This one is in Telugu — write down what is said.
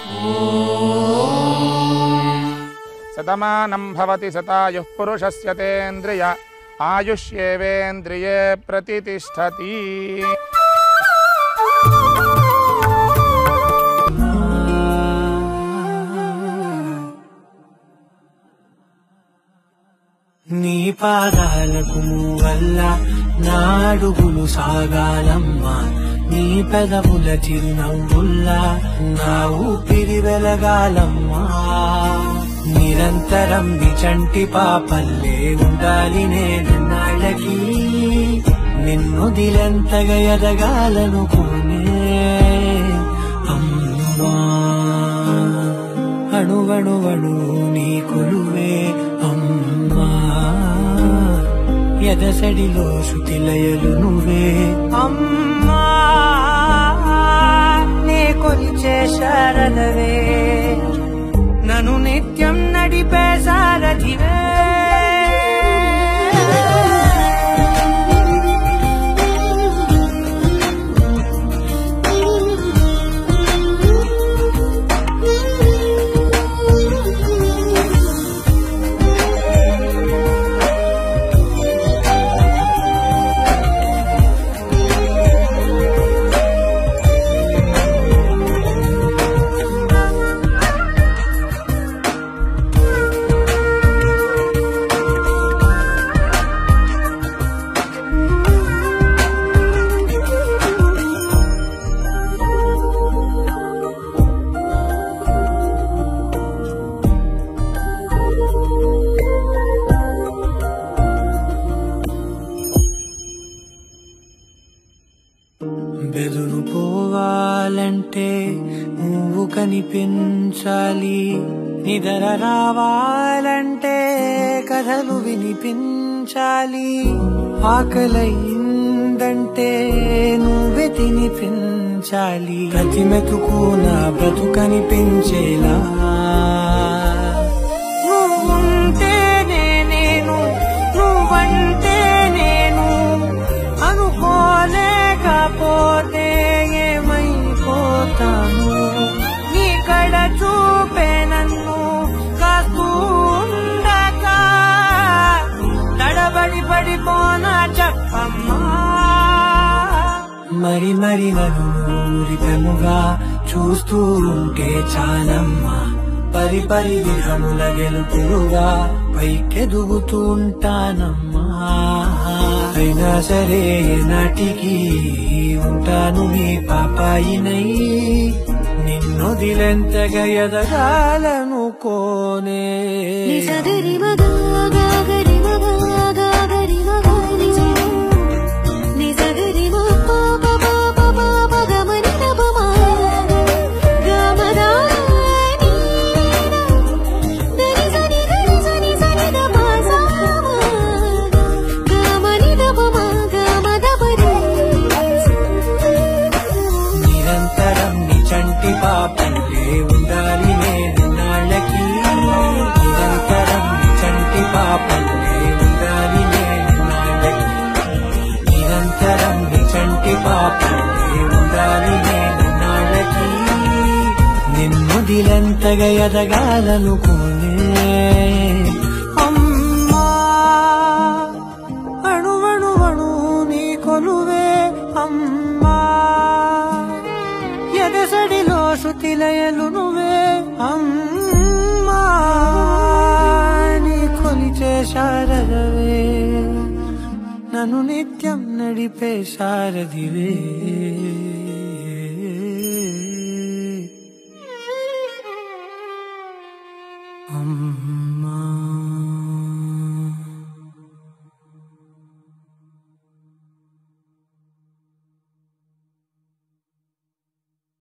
శతమానం భవతి శతాయుః పురుషస్య తేంద్రియ ఆయుష్యేవేంద్రియే ప్రతిష్టతి నీ పాదాలకు వల్ల నా అడుగులు సాగాలమ్మా నీ పెదవుల చిరునవ్వుల్లా నా ఊపిరి వెలగాలమ్మా నిరంతరం విచంటి పాపల్లే ఉండాలి నేను నాళ్ళకి నిన్ను దిలెంతగా ఎదగాలనుకునే అమ్మా అణువణువణు నీ కొలువే అమ్మా ఎదసడిలో శృతిలయలు నువ్వే అమ్మా నే కొలిచే శారదవే నన్ను నిత్యం నడిపే సారథివే బెదురు పోవాలంటే నువ్వు కనిపించాలి నిదర రావాలంటే కథలు వినిపించాలి ఆకలైందంటే నువ్వే తినిపించాలి ప్రతి మెతుకు నా బ్రతుకనిపించేలా నువ్వుంటేనే నేను నువ్వంటే నేను అనుకోలేకపోతే ఏమైపోతాను నీ కడ చూపే నన్ను కాస్తూ ఉండగా తడబడి పడిపోనా చెప్పమ్మా మరి మరి నన్ను ఊరిపెముగా చూస్తూ ఉంటే చాలమ్మా పరి పరి విధముల గెలుపులుగా పైకెదుగుతూ ఉంటానమ్మా అయినా సరే నాటికి ఉంటాను నీ పాపాయినై నిన్ను దిలెంతగా ఎదగాలనుకోనే నిసగరి మగా గాగరి మగా గాగరి మగా నిజ నిసగరి మపా పపా పపా పగమని నపమా గమదా దరి సని దరి సని సని దపా సామా గమని దపమా గమద పరి నిరంతరం నీ చంటి పాపంలే ఉండాలి నేను నాళ్ళకి నిరంతరం నీ చంటి పాపంలే ఉండాలి నేను నాళ్ళకి నిరంతరం నీ చంటి పాపంలే ఉండాలి నేను నాళ్ళకి నిన్ను దిలంతగా ఎదగాలనుకోనే అమ్మా అణువణువణు నీ కొలువే అమ్మా ఎదసడిలో శృతిలయలు నువ్వే అమ్మా నీ కొలిచే శారదవే నన్ను నిత్యం నడిపే శారదివే